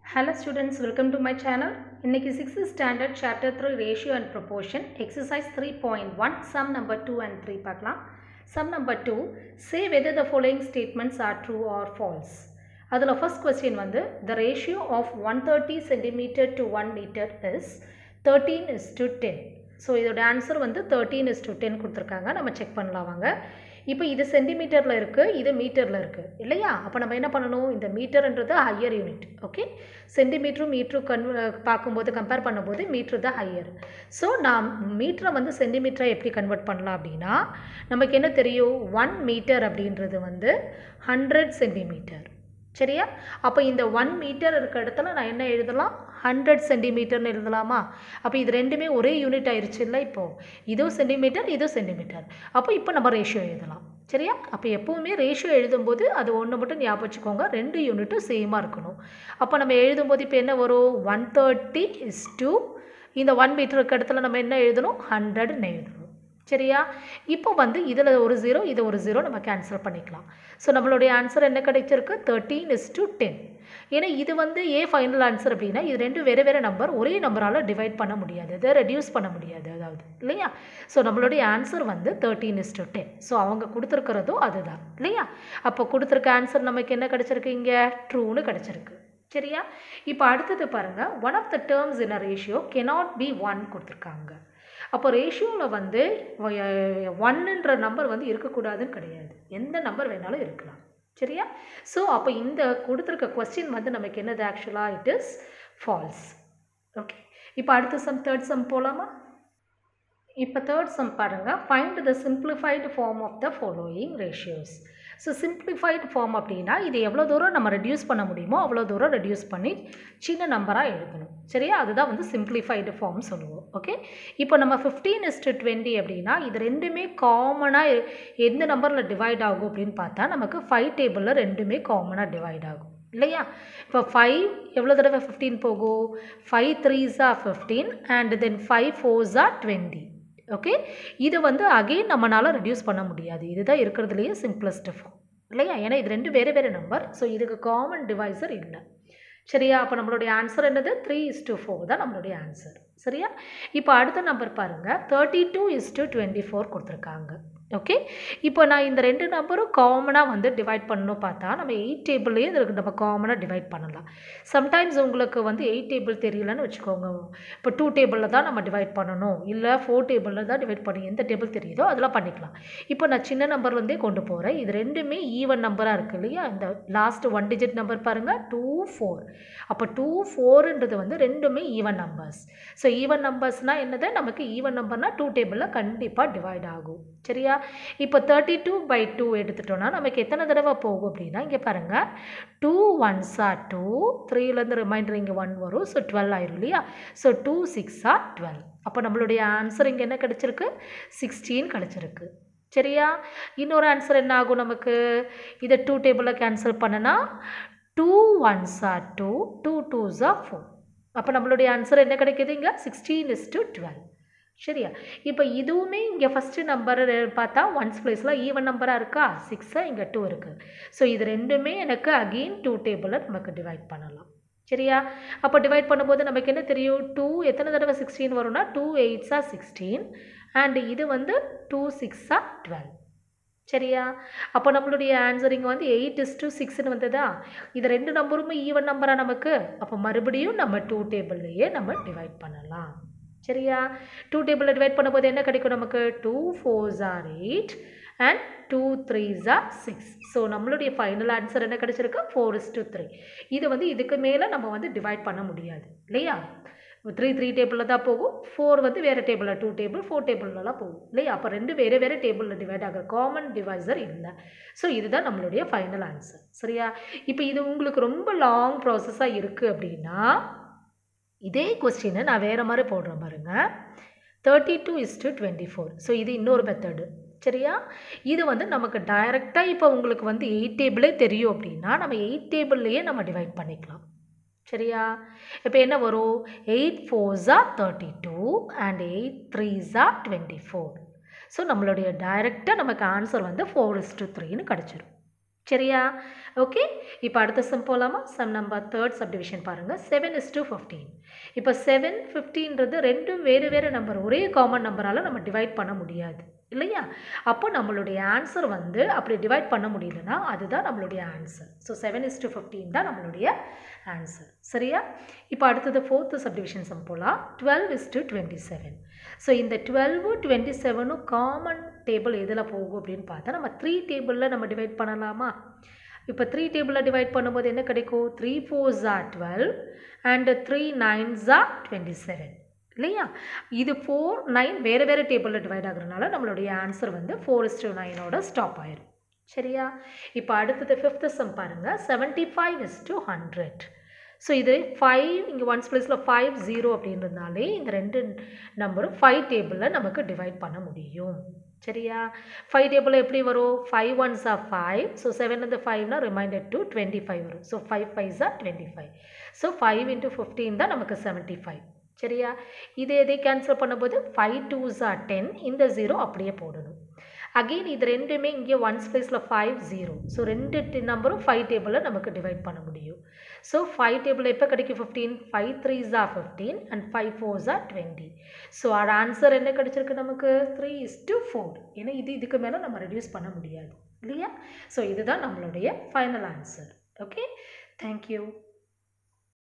Hello students, welcome to my channel. இன்னைக்கு 6th standard chapter 3 ratio and proportion exercise 3.1 sum number 2 and 3 பார்க்கலாம் sum number 2 say whether the following statements are true or false அதில் first question வந்து the ratio of 130 centimeter to 1 meter is 13 is to 10 so இதோட answer வந்து thirteen is to ten கொடுத்துருக்காங்க நம்ம check பண்ணலாம் வாங்க இப்போ இது சென்டிமீட்டரில் இருக்குது இது மீட்டரில் இருக்குது இல்லையா அப்போ நம்ம என்ன பண்ணணும் இந்த மீட்டர்ன்றது ஹையர் யூனிட் ஓகே சென்டிமீட்டரும் மீட்டரும் கன் பார்க்கும்போது கம்பேர் பண்ணும்போது மீட்ரு தான் ஹையர் ஸோ நான் மீட்டரை வந்து சென்டிமீட்டரை எப்படி கன்வெர்ட் பண்ணலாம் அப்படின்னா நமக்கு என்ன தெரியும் ஒன் மீட்டர் அப்படின்றது வந்து ஹண்ட்ரட் சென்டிமீட்டர் சரியா அப்போ இந்த ஒன் மீட்டர் இருக்க இடத்துல நான் என்ன எழுதலாம் ஹண்ட்ரட் சென்டிமீட்டர்னு எழுதலாமா அப்போ இது ரெண்டுமே ஒரே யூனிட் ஆயிடுச்சு இல்லை இப்போது இதுவும் சென்டிமீட்டர் இதுவும் சென்டிமீட்டர் அப்போ இப்போ நம்ம ரேஷியோ எழுதலாம் சரியா அப்போ எப்போவுமே ரேஷியோ எழுதும்போது அது ஒன்று மட்டும் ஞாபகம் வச்சுக்கோங்க ரெண்டு யூனிட்டும் சேமாக இருக்கணும் அப்போ நம்ம எழுதும்போது இப்போ என்ன வரும் ஒன் தேர்ட்டி இஸ் டூ இந்த ஒன் மீட்டர் இருக்க இடத்துல நம்ம என்ன எழுதணும் ஹண்ட்ரட்னு எழுதணும் சரியா இப்போ வந்து இதில் ஒரு ஜீரோ இதை ஒரு ஜீரோ நம்ம கேன்சல் பண்ணிக்கலாம் ஸோ நம்மளுடைய ஆன்சர் என்ன கிடைச்சிருக்கு தேர்ட்டீன் இஸ் டு டென் ஏன்னா இது வந்து ஏ ஃபைனல் ஆன்சர் அப்படின்னா இது ரெண்டும் வேறு வேறு நம்பர் ஒரே நம்பரால் டிவைட் பண்ண முடியாது இதை ரெடியூஸ் பண்ண முடியாது அதாவது இல்லையா ஸோ நம்மளுடைய ஆன்சர் வந்து thirteen is to ten so அவங்க கொடுத்துருக்கிறதும் அதுதான் இல்லையா அப்போ கொடுத்துருக்க ஆன்சர் நமக்கு என்ன கிடச்சிருக்கு இங்கே ட்ரூன்னு கிடச்சிருக்கு சரியா இப்போ அடுத்தது பாருங்கள் one of the terms in a ratio cannot be one கொடுத்துருக்காங்க அப்போ ரேஷியோவில் வந்து ஒன்னுன்ற நம்பர் வந்து இருக்கக்கூடாதுன்னு கிடையாது எந்த நம்பர் வேணாலும் இருக்கலாம் சரியா ஸோ அப்போ இந்த கொடுத்துருக்க கொஸ்டின் வந்து நமக்கு என்னது ஆக்சுவலாக இட் இஸ் ஃபால்ஸ் ஓகே இப்போ அடுத்த சம் தேர்ட் சம் போகலாமா இப்போ தேர்ட் சம் பாருங்கள் find the simplified form of the following ratios so simplified form அப்படின்னா இது எவ்வளோ தூரம் நம்ம ரெடியூஸ் பண்ண முடியுமோ அவ்வளோ தூரம் ரெடியூஸ் பண்ணி சின்ன நம்பராக எழுதணும் சரியா அதுதான் வந்து சிம்பிளிஃபைடு ஃபார்ம் சொல்லுவோம் ஓகே இப்போ நம்ம ஃபிஃப்டீன் இஸ்டு டுவெண்ட்டி அப்படின்னா இது ரெண்டுமே காமனாக எந்த நம்பரில் டிவைட் ஆகும் அப்படின்னு பார்த்தா நமக்கு ஃபைவ் டேபிளில் ரெண்டுமே காமனாக டிவைட் ஆகும் இல்லையா இப்போ ஃபைவ் எவ்வளோ தடவை ஃபிஃப்டீன் போகும் ஃபைவ் த்ரீஸா ஃபிஃப்டீன் அண்ட் தென் ஃபைவ் ஃபோர்ஸா டுவெண்ட்டி ஓகே இது வந்து அகெயின் நம்மளால் ரெடியூஸ் பண்ண முடியாது இதுதான் இருக்கிறதுலையே சிம்பிளஸ்ட் ஃபார்ம் இல்லையா ஏன்னா இது ரெண்டு வேறு வேறு நம்பர் ஸோ இதுக்கு காமன் டிவைசர் இல்லை சரியா அப்போ நம்மளுடைய ஆன்சர் என்னது த்ரீ இஸ் டூ ஃபோர் தான் நம்மளுடைய ஆன்சர் சரியா இப்போ அடுத்த நம்பர் பாருங்கள் thirty two is to twenty four கொடுத்துருக்காங்க ஓகே இப்போ நான் இந்த ரெண்டு நம்பரும் காமனாக வந்து டிவைட் பண்ணணும் பார்த்தா நம்ம எயிட் டேபிள்லேயே இதுக்கு நம்ம காமனாக டிவைட் பண்ணலாம் சம்டைம்ஸ் உங்களுக்கு வந்து எயிட் டேபிள் தெரியலன்னு வச்சுக்கோங்க இப்போ டூ டேபிளில் தான் நம்ம டிவைட் பண்ணணும் இல்லை ஃபோர் டேபிளில் தான் டிவைட் பண்ணணும் எந்த டேபிள் தெரியுதோ அதெல்லாம் பண்ணிக்கலாம் இப்போ நான் சின்ன நம்பர் வந்தே கொண்டு போகிறேன் இது ரெண்டுமே ஈவன் நம்பராக இருக்குது இல்லையா இந்த லாஸ்ட் ஒன் டிஜிட் நம்பர் பாருங்கள் டூ ஃபோர் அப்போ டூ ஃபோருன்றது வந்து ரெண்டுமே ஈவன் நம்பர்ஸ் ஸோ ஈவன் நம்பர்ஸ்னால் என்னது நமக்கு ஈவன் நம்பர்னால் டூ டேபிளில் கண்டிப்பாக டிவைட் ஆகும் சரியா இப்போ தேர்ட்டி டூ பை டூ எடுத்துட்டோன்னா நமக்கு எத்தனை தடவை போகும் அப்படின்னா இங்கே பாருங்கள் டூ ஒன்ஸா டூ த்ரீலேருந்து ரிமைண்டர் இங்கே ஒன் வரும் ஸோ டுவெல் ஆயிரும் இல்லையா ஸோ டூ சிக்ஸா டுவெல் அப்போ நம்மளுடைய ஆன்சர் இங்கே என்ன கிடச்சிருக்கு சிக்ஸ்டீன் கிடச்சிருக்கு சரியா இன்னொரு ஆன்சர் என்ன ஆகும் நமக்கு இதை டூ டேபிளில் கேன்சல் பண்ணனா டூ ஒன்ஸா டூ டூ டூஸா ஃபோர் அப்போ நம்மளுடைய ஆன்சர் என்ன கிடைக்கிது இங்கே சிக்ஸ்டீன் இஸ் டு டுவெல் சரியா இப்போ இதுவுமே இங்கே ஃபஸ்ட்டு நம்பர் பார்த்தா ஒன்ஸ் ப்ளேஸில் ஈவன் நம்பராக இருக்கா சிக்ஸாக இங்கே டூ இருக்குது ஸோ இது ரெண்டுமே எனக்கு அகெயின் டூ டேபிளில் நமக்கு டிவைட் பண்ணலாம் சரியா அப்போ டிவைட் பண்ணும்போது நமக்கு என்ன தெரியும் டூ எத்தனை தடவை சிக்ஸ்டீன் வரும்னா டூ எயிட்ஸாக சிக்ஸ்டீன் அண்டு இது வந்து டூ சிக்ஸாக டுவெல் சரியா அப்போ நம்மளுடைய ஆன்சர் இங்கே வந்து எயிட் இஸ் டூ சிக்ஸ்னு வந்ததா இது ரெண்டு நம்பருமே ஈவன் நம்பராக நமக்கு அப்போ மறுபடியும் நம்ம டூ டேபிள்லையே நம்ம டிவைட் பண்ணலாம் சரியா டூ டேபிளில் டிவைட் பண்ணும்போது என்ன கிடைக்கும் நமக்கு two fours are eight and two threes are six so நம்மளுடைய ஃபைனல் ஆன்சர் என்ன கிடச்சிருக்கு ஃபோர் இஸ் டூ த்ரீ இது வந்து இதுக்கு மேலே நம்ம வந்து டிவைட் பண்ண முடியாது இல்லையா த்ரீ த்ரீ டேபிளில் தான் போகும் ஃபோர் வந்து வேறு டேபிளில் டூ டேபிள் ஃபோர் டேபிள்லலாம் போகும் இல்லையா அப்போ ரெண்டு வேறு வேறு டேபிளில் டிவைட் ஆகிற காமன் டிவைசர் இல்லை ஸோ இதுதான் நம்மளுடைய ஃபைனல் ஆன்சர் சரியா இப்போ இது உங்களுக்கு ரொம்ப லாங் ப்ராசஸாக இருக்குது அப்படின்னா இதே கொஸ்டினை நான் வேறு மாதிரி போடுறேன் பாருங்க thirty two is to twenty four so இது இன்னொரு மெத்தடு சரியா இது வந்து நமக்கு டைரெக்டாக இப்போ உங்களுக்கு வந்து எயிட் டேபிளே தெரியும் அப்படின்னா நம்ம எயிட் டேபிள்லேயே நம்ம டிவைட் பண்ணிக்கலாம் சரியா இப்போ என்ன வரும் எயிட் ஃபோர்ஸா தேர்ட்டி டூ அண்ட் எயிட் த்ரீஸா டுவெண்ட்டி ஃபோர் ஸோ நம்மளுடைய டைரெக்டாக நமக்கு ஆன்சர் வந்து ஃபோர் இஸ் டு த்ரீன்னு கிடச்சிரும் சரியா ஓகே இப்போ அடுத்த சம் போகலாமா சம் நம்பர் தேர்ட் சப்டிவிஷன் பாருங்கள் செவன் இஸ் டு ஃபிஃப்டீன் இப்போ செவன் ஃபிஃப்டீன்றது ரெண்டும் வேறு வேறு நம்பர் ஒரே காமன் நம்பரால் நம்ம டிவைட் பண்ண முடியாது இல்லையா அப்போ நம்மளுடைய ஆன்சர் வந்து அப்படி டிவைட் பண்ண முடியலன்னா அதுதான் நம்மளுடைய answer so seven is to fifteen தான் நம்மளுடைய ஆன்சர் சரியா இப்போ அடுத்தது ஃபோர்த்து சப்டிவிஷன் சம் போகலாம் twelve is to twenty seven so இந்த டுவெல்வும் டுவெண்ட்டி செவனும் காமன் டேபிள் எதில் போகும் அப்படின்னு பார்த்தா நம்ம த்ரீ டேபிளில் நம்ம டிவைட் பண்ணலாமா இப்போ த்ரீ டேபிளில் டிவைட் பண்ணும்போது என்ன கிடைக்கும் த்ரீ ஃபோர் ஜா டுவெல் அண்டு த்ரீ நைன் ஜா டுவெண்ட்டி செவன் இல்லையா இது ஃபோர் நைன் வேறு வேறு டேபிளில் டிவைட் ஆகுறதுனால நம்மளுடைய ஆன்சர் வந்து ஃபோர் இஸ் டூ நைனோட ஸ்டாப் ஆயிரும் சரியா இப்போ அடுத்தது ஃபிஃப்த்து சம் பாருங்கள் seventy five is to hundred so இது ஃபைவ் இங்கே ஒன்ஸ் ப்ளேஸில் ஃபைவ் ஜீரோ அப்படின்றதுனாலே இந்த ரெண்டு நம்பரும் ஃபைவ் டேபிளில் நமக்கு டிவைட் பண்ண முடியும் சரியா ஃபைவ் டேபிள் எப்படி வரும் five ones are five so செவன்லேருந்து ஃபைவ்னா ரிமைண்டர் டு டுவெண்ட்டி ஃபைவ் வரும் so five fives are twenty five so five into fifteen தான் நமக்கு செவன்ட்டி ஃபைவ் சரியா இது எதை கேன்சல் பண்ணும்போது ஃபைவ் டூஸ் ஆர் டென் இந்த ஜீரோ அப்படியே போடணும் அகெயின் இது ரெண்டுமே இங்கே ஒன்ஸ் பிளேஸில் ஃபைவ் ஜீரோ ஸோ ரெண்டு நம்பரும் ஃபைவ் டேபிளில் நமக்கு டிவைட் பண்ண முடியும் ஸோ ஃபைவ் டேபிள் எப்போ கிடைக்கும் fifteen five threes are fifteen and five fours are twenty so அதோட ஆன்சர் என்ன கிடைச்சிருக்கு நமக்கு த்ரீ இஸ் டு ஃபோர் ஏன்னா இது இதுக்கு மேலே நம்ம ரெடியூஸ் பண்ண முடியாது இல்லையா ஸோ இதுதான் நம்மளுடைய ஃபைனல் ஆன்சர் ஓகே தேங்க்யூ